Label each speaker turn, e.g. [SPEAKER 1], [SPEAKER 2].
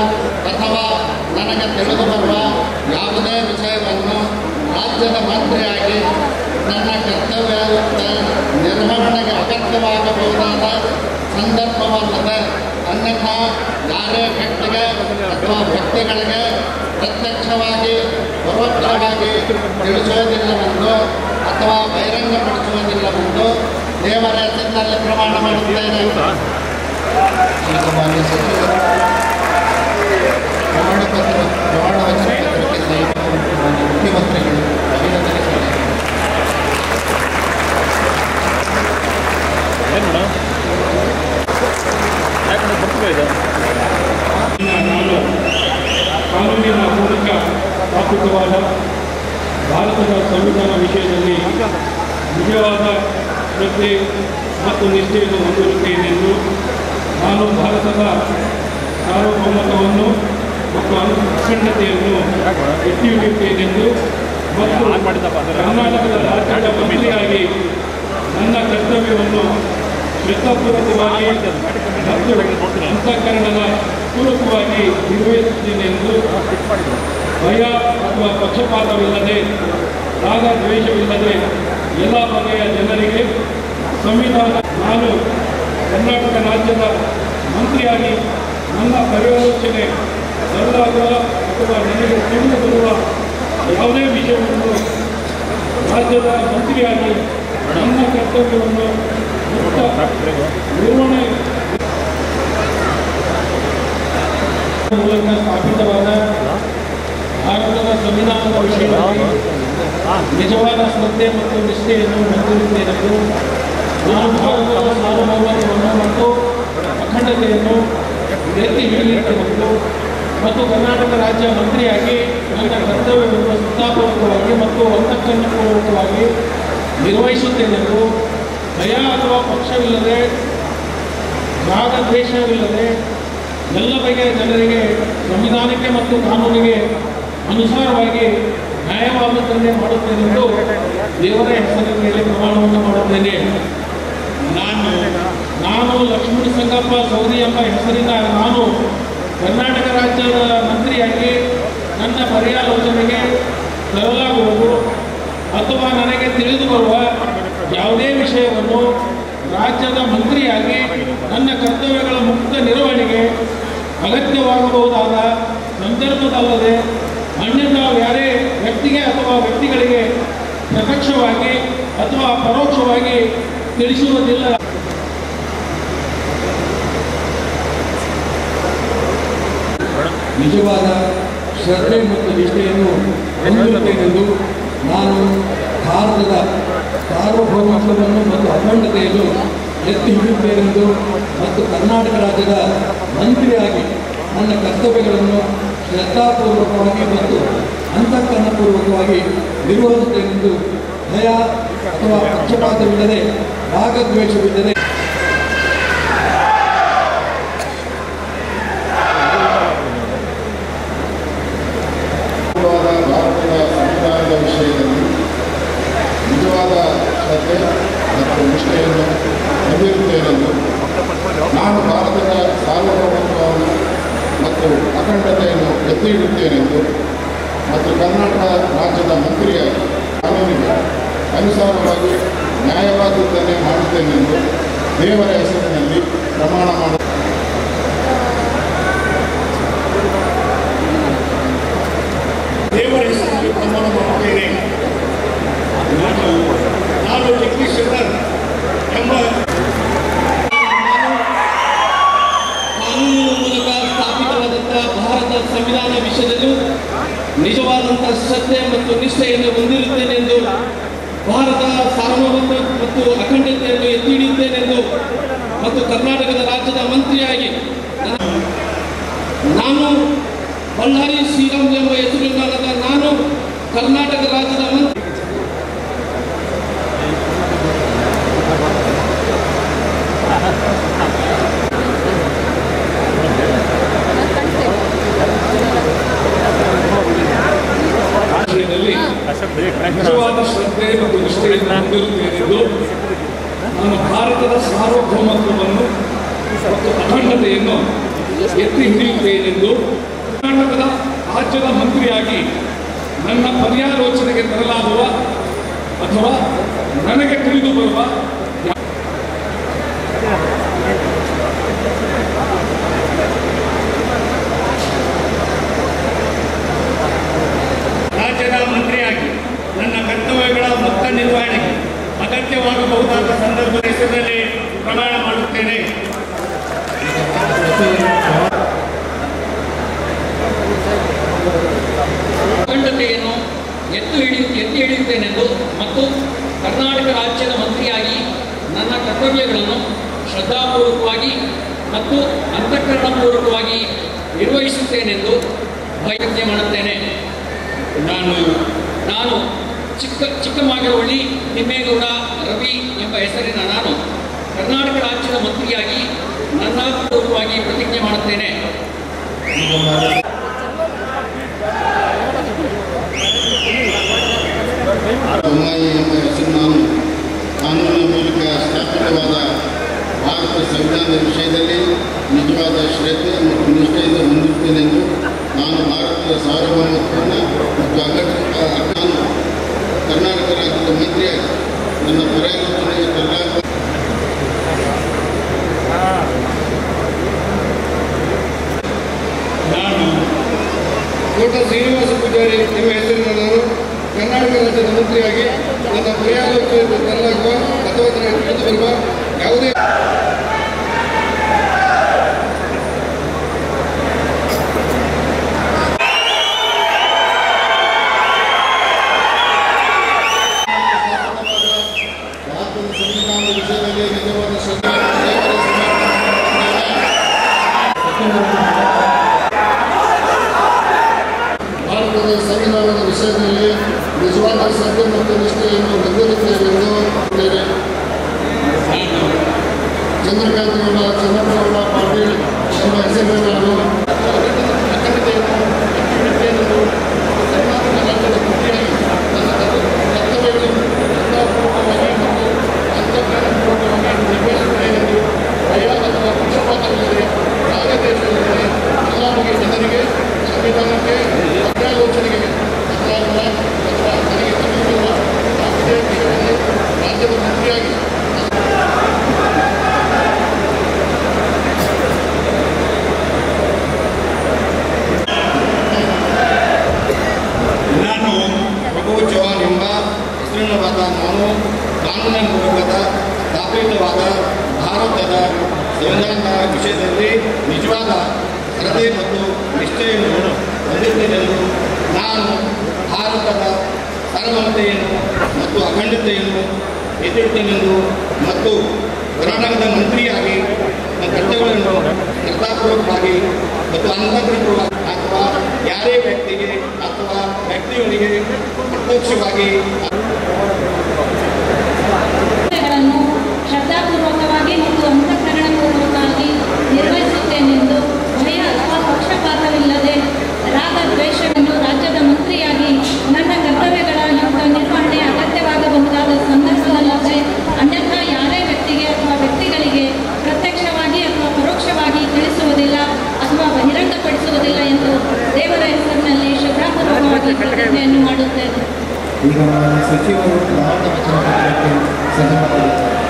[SPEAKER 1] ಅಥವಾ ನನಗೆ ತಿಳಿದು ಬರುವ ಯಾವುದೇ ವಿಷಯವನ್ನು ರಾಜ್ಯದ ಮಂತ್ರಿಯಾಗಿ ನನ್ನ ಕರ್ತವ್ಯಯುಕ್ತ ನಿರ್ವಹಣೆಗೆ ಅಗತ್ಯವಾಗಬಹುದಾದ ಸಂದರ್ಭವಲ್ಲದೆ ಅನ್ಯಥಾ ಯಾರೇ ವ್ಯಕ್ತಿಗೆ ಅಥವಾ ವ್ಯಕ್ತಿಗಳಿಗೆ ಪ್ರತ್ಯಕ್ಷವಾಗಿ ಪರೋಕ್ಷವಾಗಿ ತಿಳಿಸುವುದಿಲ್ಲವೆಂದು ಅಥವಾ ಬಹಿರಂಗಪಡಿಸುವುದಿಲ್ಲವೆಂದು ದೇವರ ಹೆಸರಿನಲ್ಲಿ ಪ್ರಮಾಣ ಮಾಡುತ್ತೇನೆ ಮಾನ್ಯ ಸಚಿವರು ಪ್ರಮಾಣ ಪತ್ರ ಪ್ರಮಾಣ ವಚನ ಪತ್ರಕ್ಕೆ ಸಹಿ ಮಾಡಿದ ಮಾನ್ಯ ಮುಖ್ಯಮಂತ್ರಿಗಳು ಅಭಿನಂದನೆ ಸಲ್ಲಿಸಿದರು
[SPEAKER 2] ಏನು ಮೇಡಮ್ ಯಾಕಂದ್ರೆ ಬರ್ತದೆ ಇದು
[SPEAKER 3] ನಾನು ಕಾನೂನಿನ ಮೂಲಕ ಸ್ಥಾಪಿತವಾದ ಭಾರತದ ಸಂವಿಧಾನ ವಿಷಯದಲ್ಲಿ ನಿಜವಾದ ಶ್ರದ್ಧೆ ಮತ್ತು ನಿಷ್ಠೆಯನ್ನು ಹೊಂದಿರುತ್ತೇನೆಂದು ನಾನು ಭಾರತದ ಸಾರ್ವಭೌಮತ್ವವನ್ನು ಮತ್ತು ಅಖಂಡತೆಯನ್ನು ಎತ್ತಿ ಹಿಡಿಯುತ್ತೇನೆಂದು ಮತ್ತು
[SPEAKER 2] ಆನ್ ಮಾಡಿದ್ದಪ್ಪ ಅದರ
[SPEAKER 3] ಕರ್ನಾಟಕದ ರಾಜ್ಯದ ಮಂತ್ರಿಯಾಗಿ ನನ್ನ ಕರ್ತವ್ಯವನ್ನು ಶ್ರದ್ಧಾಪೂರ್ವಕವಾಗಿ ಮತ್ತು ಅಂತಃಕರಣದ ಪೂರ್ವಕವಾಗಿ ನಿರ್ವಹಿಸುತ್ತೇನೆ ಎಂದು ಭಯ ಅಥವಾ ಪಕ್ಷಪಾತವಿಲ್ಲದೆ ರಾಗ ದ್ವೇಷವಿಲ್ಲದೆ ಎಲ್ಲ ಬಗೆಯ ಜನರಿಗೆ ಸಂವಿಧಾನ ನಾನು ಕರ್ನಾಟಕ ರಾಜ್ಯದ ಮಂತ್ರಿಯಾಗಿ ನನ್ನ ಪರ್ಯಾಲೋಚನೆ ಬರಲಾಗ ಅಥವಾ ನನಗೆ ತಿಳಿದು ಬರುವ ಯಾವುದೇ ವಿಷಯವನ್ನು ರಾಜ್ಯದ ಮಂತ್ರಿಯಾಗಿ ನನ್ನ ಕರ್ತವ್ಯವನ್ನು ಮುಕ್ತ ನಿರ್ವಹಣೆ ಮೂಲಕ ಸ್ಥಾಪಿತವಾದ ಭಾರತದ ಸಂವಿಧಾನದ ವಿಷಯದಲ್ಲಿ ನಿಜವಾದ ಶ್ರದ್ಧೆ ಮತ್ತು ನಿಷ್ಠೆಯನ್ನು ಹೊಂದಿರುತ್ತೇನೆಂದು ನಾನು ಭಾರತದ ಸಾರ್ವಭೌಮತ್ವವನ್ನು ಮತ್ತು ಅಖಂಡತೆಯನ್ನು ಎತ್ತಿ ಹಿಡಿಯುತ್ತೇನೆಂದು ಮತ್ತು ಕರ್ನಾಟಕ ರಾಜ್ಯ ಮಂತ್ರಿಯಾಗಿ ನನ್ನ ಕರ್ತವ್ಯವನ್ನು ಶ್ರದ್ಧಾಪೂರ್ವಕವಾಗಿ ಮತ್ತು ಅಂತಃಕರಣಪೂರ್ವಕವಾಗಿ ನಿರ್ವಹಿಸುತ್ತೇನೆಂದು ಭಯ ಅಥವಾ ಪಕ್ಷವಿಲ್ಲದೆ ರಾಗ ದ್ವೇಷವಿಲ್ಲದೆ ಎಲ್ಲ ಬಗೆಯ ಜನರಿಗೆ ಸಂವಿಧಾನಕ್ಕೆ ಮತ್ತು ಕಾನೂನಿಗೆ ಅನುಸಾರವಾಗಿ ನ್ಯಾಯವಾದದ್ದನ್ನೇ ಮಾಡುತ್ತೇನೆಂದು ದೇವರ ಹೆಸರಿನ ಮೇಲೆ ಪ್ರಮಾಣವನ್ನು ಮಾಡುತ್ತೇನೆ ನಾನು ನಾನು ಲಕ್ಷ್ಮಣ ಸಂಗಪ್ಪ ಸೌದಿ ಎಂಬ ಹೆಸರಿನ ನಾನು ಕರ್ನಾಟಕ ರಾಜ್ಯದ ಮಂತ್ರಿಯಾಗಿ ನನ್ನ ಪರ್ಯಾಲೋಚನೆಗೆ ತರಲಾಗುವುದು ಅಥವಾ ನನಗೆ ತಿಳಿದು ಬರುವ ಯಾವುದೇ ವಿಷಯವನ್ನು ರಾಜ್ಯದ ಮಂತ್ರಿಯಾಗಿ ನನ್ನ ಕರ್ತವ್ಯಗಳ ಮುಕ್ತ ನಿರ್ವಹಣೆಗೆ ಅಗತ್ಯವಾಗಬಹುದಾದ ಸಂದರ್ಭದಲ್ಲದೆ ಅನ್ಯಥಾ ಯಾರೇ ವ್ಯಕ್ತಿಗೆ ಅಥವಾ ವ್ಯಕ್ತಿಗಳಿಗೆ ಪ್ರತ್ಯಕ್ಷವಾಗಿ ಅಥವಾ ಪರೋಕ್ಷವಾಗಿ ತಿಳಿಸುವುದಿಲ್ಲ
[SPEAKER 4] ನಿಜವಾದ ಶ್ರದ್ಧೆ ಮತ್ತು ನಿಷ್ಠೆಯನ್ನು ಹೊಂದಿರುತ್ತೇನೆಂದು ನಾನು ಭಾರತದ ಸಾರ್ವಭೌಮತ್ವವನ್ನು ಮತ್ತು ಅಖಂಡತೆಯನ್ನು ಎತ್ತಿ ಹಿಡಿಯುತ್ತೇನೆಂದು ಮತ್ತು ಕರ್ನಾಟಕ ರಾಜ್ಯದ ಮಂತ್ರಿಯಾಗಿ ನನ್ನ ಕರ್ತವ್ಯಗಳನ್ನು ಶ್ರದ್ಧಾಪೂರ್ವಕವಾಗಿ ಮತ್ತು ಅಂತಃಕರಣಪೂರ್ವಕವಾಗಿ ನಿರ್ವಹಿಸುತ್ತೇನೆಂದು ಭಯ ಅಥವಾ ಪಕ್ಷಪಾತವಿಲ್ಲದೆ ರಾಗದ್ವೇಷವಿಲ್ಲದೆ
[SPEAKER 1] ನಿಜವಾದ ಭಾರತದ ಸಂವಿಧಾನದ ವಿಷಯದಲ್ಲಿ ನಿಜವಾದ ಶ್ರದ್ಧೆ ಮತ್ತು ನಿಷ್ಠೆಯನ್ನು ಹೊಂದಿರುತ್ತೇನೆಂದು ನಾನು ಭಾರತದ ಸಾರ್ವಭೌಮತ್ವವನ್ನು ಮತ್ತು ಅಖಂಡತೆಯನ್ನು ಎತ್ತಿ ಹಿಡಿಯುತ್ತೇನೆಂದು ಮತ್ತು ಕರ್ನಾಟಕ ರಾಜ್ಯದ ಮಂತ್ರಿಯಾಗಿ ಕಾನೂನಿಗೆ ಅನುಸಾರವಾಗಿ ನ್ಯಾಯವಾದದ್ದನ್ನೇ ಮಾಡುತ್ತೇನೆಂದು ದೇವರ ಹೆಸರಿನಲ್ಲಿ ಪ್ರಮಾಣ ಮಾಡ
[SPEAKER 3] ದೇವರ ಹೆಸರಿನಲ್ಲಿ ಪ್ರಮಾಣ ಮಾಡುತ್ತೇನೆ ನಾನು ನಾನು ಜಗದೀಶ್ ಶೆಟ್ಟರ್ ಎಂಬ
[SPEAKER 5] ಕಾನೂನಿನ ಮೂಲಕ ಸ್ಥಾಪಿತವಾದಂತಹ ಭಾರತ ಸಂವಿಧಾನ ವಿಷಯದಲ್ಲೂ ನಿಜವಾದಂತಹ ಶ್ರದ್ಧೆ ಮತ್ತು ನಿಷ್ಠೆಯನ್ನು ಹೊಂದಿರುತ್ತೇನೆಂದು ಭಾರತ ಸಾರ್ವಭೌಮ ಮತ್ತು ಅಖಂಡತೆಯನ್ನು ಎತ್ತಿ ಹಿಡಿಯುತ್ತೇನೆಂದು ಮತ್ತು ಕರ್ನಾಟಕದ ರಾಜ್ಯದ ಮಂತ್ರಿಯಾಗಿ ನಾನು- ನಾನು ಬಳ್ಳಾರಿ ಶ್ರೀರಾಮ್ ಎಂಬ ಹೆಸರಿನ ನಾನು ಕರ್ನಾಟಕ ರಾಜ್ಯದ ಮಂತ್ರಿ
[SPEAKER 3] ವಿಷಯದಲ್ಲಿ ನಿಜವಾದ ಶ್ರದ್ಧೆ ಮತ್ತು ನಿಷ್ಠೆಯನ್ನು ಹೊಂದಿರುತ್ತೇನೆಂದು ನಾನು ಭಾರತದ ಸಾರ್ವಭೌಮತ್ವವನ್ನು ಮತ್ತು ಅಖಂಡತೆಯನ್ನು ಎತ್ತಿ ಹಿಡಿಯುತ್ತೇನೆಂದು ಕರ್ನಾಟಕದ ರಾಜ್ಯದ ಮಂತ್ರಿಯಾಗಿ ನನ್ನ ಪರ್ಯಾಲೋಚನೆಗೆ ತರಲಾಗುವ ಅಥವಾ ನನಗೆ ತಿಳಿದು ಬರುವ
[SPEAKER 2] ರಾಜ್ಯದ ಮಂತ್ರಿಯಾಗಿ ನನ್ನ ಕರ್ತವ್ಯಗಳ ಮುಕ್ತ ನಿರ್ವಹಣೆಗೆ ಅಗತ್ಯವಾಗಬಹುದಾದ ಸಂದರ್ಭ ಹೆಸರಿನಲ್ಲಿ ಪ್ರಮಾಣ ಮಾಡುತ್ತೇನೆ
[SPEAKER 6] ಅಖಂಡತೆಯನ್ನು ಎತ್ತು ಹಿಡಿ ಎತ್ತಿ ಹಿಡಿಯುತ್ತೇನೆಂದು ಮತ್ತು ಕರ್ನಾಟಕ ರಾಜ್ಯದ ಮಂತ್ರಿಯಾಗಿ ನನ್ನ ಕರ್ತವ್ಯಗಳನ್ನು ಶ್ರದ್ಧಾಪೂರ್ವಕವಾಗಿ ಮತ್ತು ಅಂತಃಕರಣಪೂರ್ವಕವಾಗಿ ನಿರ್ವಹಿಸುತ್ತೇನೆಂದು ಪ್ರತಿಜ್ಞೆ ಮಾಡುತ್ತೇನೆ
[SPEAKER 2] ನಾನು
[SPEAKER 6] ನಾನು ಚಿಕ್ಕ ಚಿಕ್ಕಮಾಗವಳ್ಳಿ ತಿಮ್ಮೇಗೌಡ ರವಿ ಎಂಬ ಹೆಸರಿನ ನಾನು ಕರ್ನಾಟಕ ರಾಜ್ಯದ ಮಂತ್ರಿಯಾಗಿ ನನ್ನ ಪೂರ್ವಕವಾಗಿ ಪ್ರತಿಜ್ಞೆ ಮಾಡುತ್ತೇನೆ
[SPEAKER 1] ಬೊಮ್ಮಾಯಿ ಎಂಬ ಹೆಸರು ನಾನು ಕಾನೂನಿನ ಮೂಲಕ ಸ್ಥಾಪಿತವಾದ ಭಾರತ ಸಂವಿಧಾನದ ವಿಷಯದಲ್ಲಿ ನಿಜವಾದ ಶ್ರದ್ಧೆ ಮತ್ತು ನಿಷ್ಠೆಯಿಂದ ಹೊಂದಿರುತ್ತೇನೆಂದು ನಾನು ಭಾರತದ ಸಾರ್ವಭೌಮತ್ವವನ್ನು ಮತ್ತು ಅಗತ್ಯ ನಾನು ಕರ್ನಾಟಕ ರಾಜ್ಯದ ಮಂತ್ರಿಯಾಗಿ ನನ್ನ ಪರ್ಯಾಲೋಚನೆಗೆ ತರಲಾಗುವ
[SPEAKER 2] ನಾನು
[SPEAKER 3] ಕೋಟ ಶ್ರೀನಿವಾಸ ಪೂಜಾರಿ ಎಂಬ ಹೆಸರಿನ ನಾನು ಕರ್ನಾಟಕ ರಾಜ್ಯದ ಮಂತ್ರಿಯಾಗಿ ನನ್ನ ಪರ್ಯಾಲೋಚನೆಗೆ ತರಲಾಗುವ ಅಥವಾ ನನಗೆ ತಿಳಿದು ಬರುವ ಯಾವುದೇ
[SPEAKER 1] ಭಾರತದ ಸಂವಿಧಾನದ ವಿಷಯದಲ್ಲಿ ನಿಜವಾದ ಶ್ರದ್ಧೆ ಮತ್ತು ದೇವರ ಸಮರ್ಪಣೆ ಭಾರತದ ಸಂವಿಧಾನದ ವಿಷಯದಲ್ಲಿ ನಿಜವಾದ ಶ್ರದ್ಧೆ ಮತ್ತು ನಿಷ್ಠೆಯನ್ನು ಹೊಂದಿರುತ್ತೇನೆಂದು ಹೇಳುತ್ತೇನೆ. ಚಂದ್ರಕಾಂತಗೌಡ ಚಂದ್ರಗೌಡ ಪಾಟೀಲ್ ಎಂಬ ಹೆಸರಿನ ನಾನು ಅಖಂಡತೆಯನ್ನು ಎತ್ತಿಹಿಡಿಯುತ್ತೇನೆಂದು ಕರ್ನಾಟಕ ರಾಜ್ಯದ ಮಂತ್ರಿಯಾಗಿ ನನ್ನ ಕರ್ತವ್ಯಗಳನ್ನು ಶ್ರದ್ಧಾಪೂರ್ವಕವಾಗಿ ಮತ್ತು ಅಂತಃಕರಣಪೂರ್ವಕವಾಗಿ ನಿರ್ವಹಿಸುತ್ತೇನೆಂದು ಭಯ ಅಥವಾ ಪಕ್ಷಪಾತವಿಲ್ಲದೆ ರಾಗದೇಶವಿಲ್ಲದೆ ಎಲ್ಲ ಬಗೆಯ ಜನರಿಗೆ ಸಂವಿಧಾನಕ್ಕೆ ಪರ್ಯಾಲೋಚನೆಗೆ ತರಲಾಗುವ ಅಥವಾ ನನಗೆ ತಿಳಿದಿರುವ ಯಾವುದೇ ವಿಷಯವನ್ನು ರಾಜ್ಯದ ಮಂತ್ರಿಯಾಗಿ
[SPEAKER 2] ನಾನು
[SPEAKER 1] ಪ್ರಭು ಚೌಹಾಣ್ ಎಂಬ ಹೆಸರಿನವಾದ ನಾನು ಕಾನೂನಿನ ಮೂಲಕ ಸ್ಥಾಪಿತವಾದ ಭಾರತದ ಸಂವಿಧಾನದ ವಿಷಯದಲ್ಲಿ ನಿಜವಾದ ಶ್ರದ್ಧೆ ಮತ್ತು ನಿಷ್ಠೆಯನ್ನು ಹೊಂದಿದ್ದೇನೆಂದು ನಾನು ಭಾರತದ ಸಾರ್ವಭೌಮತೆಯನ್ನು ಮತ್ತು ಅಖಂಡತೆಯನ್ನು ಎತ್ತಿಡುತ್ತೇನೆಂದು ಮತ್ತು ಕರ್ನಾಟಕದ ಮಂತ್ರಿಯಾಗಿ ನನ್ನ ಕರ್ತವ್ಯಗಳನ್ನು ಶ್ರದ್ಧಾಪೂರ್ವಕವಾಗಿ ಮತ್ತು ಅಂತಃಪೂರ್ವಕವಾಗಿ ಅಥವಾ ಯಾರೇ ವ್ಯಕ್ತಿಗೆ ಅಥವಾ ವ್ಯಕ್ತಿಗಳಿಗೆ ಪ್ರತ್ಯಕ್ಷವಾಗಿ
[SPEAKER 7] ಗಳನ್ನು ಶ್ರದ್ಧಾಪೂರ್ವಕವಾಗಿ ಮತ್ತು ಅಂತಃಕರಣಪೂರ್ವಕವಾಗಿ ನಿರ್ವಹಿಸುತ್ತೇನೆಂದು ಭಯ ಅಥವಾ ಪಕ್ಷಪಾತವಿಲ್ಲದೆ ರಾಗ ದ್ವೇಷವನ್ನು ರಾಜ್ಯದ ಮಂತ್ರಿಯಾಗಿ ನನ್ನ ಕರ್ತವ್ಯಗಳ ಯುಕ್ತ ನಿರ್ವಹಣೆ ಅಗತ್ಯವಾಗಬಹುದಾದ ಸಂದರ್ಭದಲ್ಲದೆ ಅನ್ಯಥಾ ಯಾರೇ ವ್ಯಕ್ತಿಗೆ ಅಥವಾ ವ್ಯಕ್ತಿಗಳಿಗೆ ಪ್ರತ್ಯಕ್ಷವಾಗಿ ಅಥವಾ ಪರೋಕ್ಷವಾಗಿ ತಿಳಿಸುವುದಿಲ್ಲ ಅಥವಾ ಬಹಿರಂಗಪಡಿಸುವುದಿಲ್ಲ ಎಂದು ದೇವರ ಹೆಸರಿನಲ್ಲಿ ಶ್ರದ್ಧಾಪೂರ್ವಕವಾಗಿ ಪ್ರತಿಜ್ಞೆಯನ್ನು ಮಾಡುತ್ತೇನೆ
[SPEAKER 1] ಈಗ ಸಚಿವರು ಲಾಭ ವಚನ ಪತ್ರಕ್ಕೆ ಸಹಿ ಮಾಡಿದ್ದಾರೆ